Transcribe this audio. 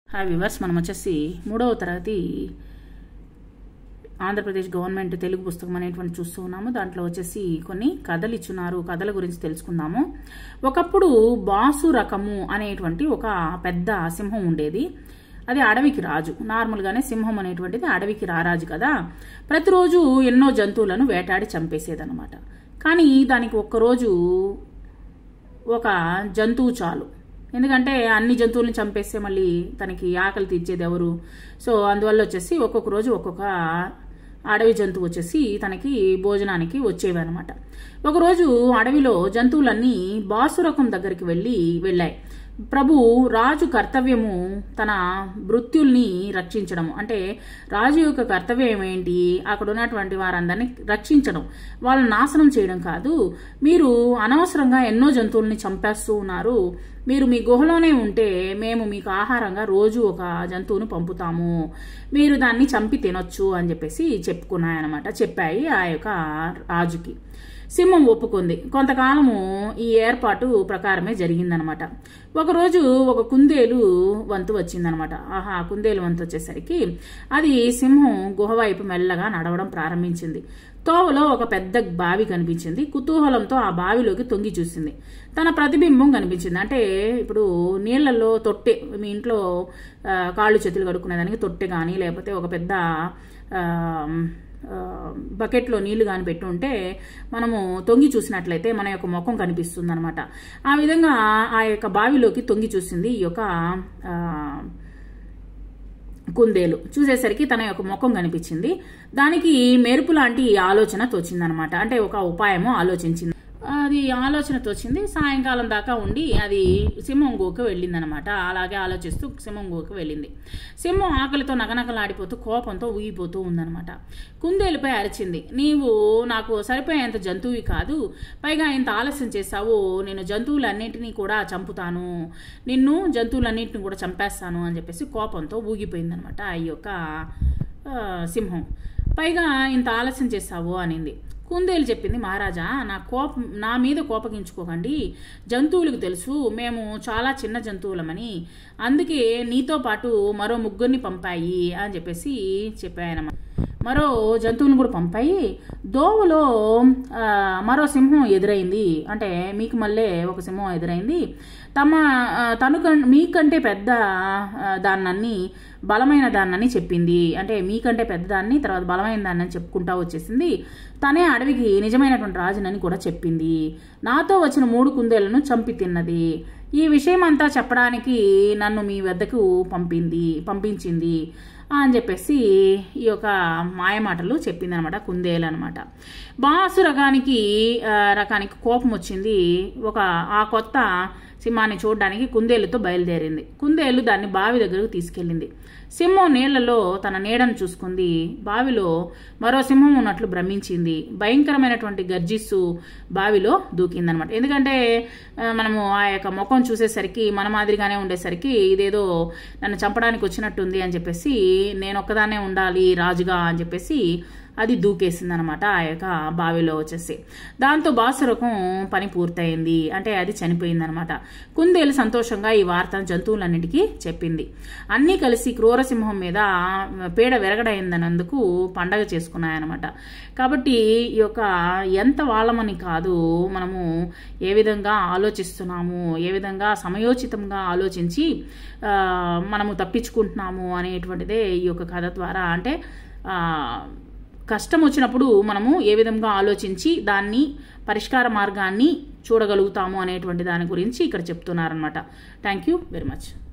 hi viewers మనం వచ్చేసి మూడవ తరగతి ఆంధ్రప్రదేశ్ గవర్నమెంట్ తెలుగు పుస్తకం అనేటువంటి చూస్తూ ఉన్నాము దాంట్లో వచ్చేసి కొన్ని కథలు ఇచ్చున్నారు కథల గురించి తెలుసుకుందాము ఒకప్పుడు బాసు రకము అనేటువంటి ఒక పెద్ద సింహం ఉండేది అది అడవికి రాజు నార్మల్గానే సింహం అనేటువంటిది అడవికి రారాజు కదా ప్రతిరోజు ఎన్నో జంతువులను వేటాడి చంపేసేదన్నమాట కానీ దానికి ఒక్కరోజు ఒక జంతువు చాలు ఎందుకంటే అన్ని జంతువులను చంపేస్తే మళ్ళీ తనకి ఆకలి తీర్చేది ఎవరు సో అందువల్ల వచ్చేసి ఒక్కొక్క రోజు ఒక్కొక్క అడవి జంతువు వచ్చేసి తనకి భోజనానికి వచ్చేవి అనమాట ఒకరోజు అడవిలో జంతువులన్నీ బాసురకం దగ్గరికి వెళ్ళి వెళ్ళాయి ప్రభు రాజు కర్తవ్యము తన మృత్యుల్ని రక్షించడం అంటే రాజు యొక్క కర్తవ్యం ఏంటి అక్కడ ఉన్నటువంటి వారందరినీ రక్షించడం వాళ్ళని నాశనం చేయడం కాదు మీరు అనవసరంగా ఎన్నో జంతువుల్ని చంపేస్తూ ఉన్నారు మీరు మీ గుహలోనే ఉంటే మేము మీకు ఆహారంగా రోజు ఒక జంతువును పంపుతాము మీరు దాన్ని చంపి తినొచ్చు అని చెప్పేసి చెప్పుకున్నాయన్నమాట చెప్పాయి ఆ యొక్క రాజుకి సింహం ఒప్పుకుంది కొంతకాలము ఈ ఏర్పాటు ప్రకారమే జరిగిందనమాట ఒకరోజు ఒక కుందేలు వంతు వచ్చిందనమాట ఆహా కుందేలు వంతు వచ్చేసరికి అది సింహం గుహ వైపు మెల్లగా నడవడం ప్రారంభించింది తోవలో ఒక పెద్ద బావి కనిపించింది కుతూహలంతో ఆ బావిలోకి తొంగి చూసింది తన ప్రతిబింబం కనిపించింది అంటే ఇప్పుడు నీళ్లలో తొట్టె మీ ఇంట్లో ఆ, కాళ్ళు చేతులు కడుక్కునేదానికి తొట్టె కానీ లేకపోతే ఒక పెద్ద ఆ, ఆ, బకెట్లో నీళ్లు కానీ పెట్టి ఉంటే మనము తొంగి చూసినట్లయితే మన యొక్క ముఖం కనిపిస్తుంది అనమాట ఆ విధంగా ఆ యొక్క బావిలోకి తొంగి చూసింది ఈ యొక్క ఆ, కుందేలు చూసేసరికి తన యొక్క ముఖం కనిపించింది దానికి మెరుపు లాంటి ఆలోచన తోచిందనమాట అంటే ఒక ఉపాయము ఆలోచించింది అది ఆలోచన తోచింది సాయంకాలం దాకా ఉండి అది సింహం గోకు వెళ్ళిందనమాట అలాగే ఆలోచిస్తూ సింహం గోకు వెళ్ళింది సింహం ఆకలితో నగనగలాడిపోతూ కోపంతో ఊగిపోతూ ఉందనమాట కుందేలుపై అరిచింది నీవు నాకు సరిపోయేంత జంతువువి కాదు పైగా ఇంత ఆలస్యం చేశావు నేను జంతువులన్నింటినీ కూడా చంపుతాను నిన్ను జంతువులన్నింటినీ కూడా చంపేస్తాను అని చెప్పేసి కోపంతో ఊగిపోయిందనమాట ఈ యొక్క ఆ, సింహం పైగా ఇంత ఆలస్యం చేస్తావు అనింది కుందేలు చెప్పింది మహారాజా నా కోప నా మీద కోపగించుకోకండి జంతువులకు తెలుసు మేము చాలా చిన్న జంతువులమని అందుకే నీతో పాటు మరో ముగ్గురిని పంపాయి అని చెప్పేసి చెప్పాయనమాట మరో జంతువుని కూడా పంపాయి దోవలో ఆ, మరో సింహం ఎదురైంది అంటే మీకు మళ్ళీ ఒక సింహం ఎదురైంది తమ ఆ, తను కం- మీకంటే పెద్ద ఆ, దాన్నన్ని బలమైన దాన్నని చెప్పింది అంటే మీకంటే పెద్ద దాన్ని తర్వాత బలమైన దాన్ని అని చెప్పుకుంటా వచ్చేసింది తనే అడవికి నిజమైనటువంటి రాజునని కూడా చెప్పింది నాతో వచ్చిన మూడు కుందేళ్లను చంపి తిన్నది ఈ విషయం అంతా చెప్పడానికి నన్ను మీ వద్దకు పంపింది పంపించింది అని చెప్పేసి ఈ యొక్క మాయమాటలు చెప్పింది అనమాట కుందేలు అనమాట బాసు రకానికి ఆ, రకానికి కోపం వచ్చింది ఒక ఆ కొత్త సింహాన్ని చూడడానికి కుందేలుతో బయలుదేరింది కుందేలు దాన్ని బావి దగ్గరకు తీసుకెళ్ళింది సింహం నీళ్లలో తన నీడను చూసుకుంది బావిలో మరో సింహం ఉన్నట్లు భ్రమించింది భయంకరమైనటువంటి గర్జిస్సు బావిలో దూకిందనమాట ఎందుకంటే ఆ, మనము ఆ యొక్క ముఖం చూసేసరికి మన మాదిరిగానే ఉండేసరికి ఇదేదో నన్ను చంపడానికి వచ్చినట్టుంది అని చెప్పేసి నేను ఒక్కదాన్నే ఉండాలి రాజుగా అని చెప్పేసి అది దూకేసింది అనమాట ఆ యొక్క బావిలో వచ్చేసి దాంతో బాసురకం పని పూర్తయింది అంటే అది చనిపోయింది అనమాట కుందేలు సంతోషంగా ఈ వార్తను జంతువులన్నిటికీ చెప్పింది అన్నీ కలిసి క్రూరసింహం మీద పీడ విరగడైందన్నందుకు పండగ చేసుకున్నాయన్నమాట కాబట్టి ఈ యొక్క ఎంత వాళ్ళమని కాదు మనము ఏ విధంగా ఆలోచిస్తున్నాము ఏ విధంగా సమయోచితంగా ఆలోచించి ఆ, మనము తప్పించుకుంటున్నాము అనేటువంటిదే ఈ యొక్క కథ ద్వారా అంటే ఆ, కష్టం వచ్చినప్పుడు మనము ఏ విధంగా ఆలోచించి దాన్ని పరిష్కార మార్గాన్ని చూడగలుగుతాము అనేటువంటి దాని గురించి ఇక్కడ చెప్తున్నారనమాట థ్యాంక్ యూ వెరీ మచ్